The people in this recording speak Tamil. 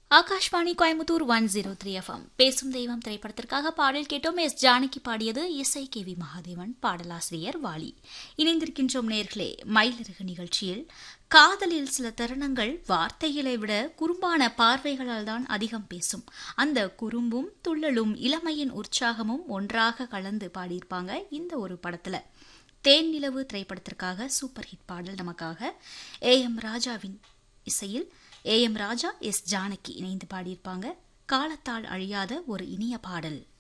Akashvani Coimbatore one zero three FM பேசும் தெய்வம் திரைப்படத்திற்காக பாடல் கேட்டோம் எஸ் ஜானகி பாடியது இசை கே வி மகாதேவன் பாடலாசிரியர் வாலி இணைந்திருக்கின்றோம் நேர்களே மயிலிறகு நிகழ்ச்சியில் காதலில் சில தருணங்கள் வார்த்தைகளை விட குறும்பான பார்வைகளால் தான் அதிகம் பேசும் அந்த குறும்பும் துள்ளலும் இளமையின் உற்சாகமும் ஒன்றாக கலந்து பாடியிருப்பாங்க இந்த ஒரு படத்துல தேன் நிலவு திரைப்படத்திற்காக சூப்பர் ஹிட் பாடல் நமக்காக ஏ எம் ராஜாவின் இசையில் A M Raja S Janaki இணைந்து பாடியிருப்பாங்க காலத்தால் அழியாத ஒரு இனிய பாடல்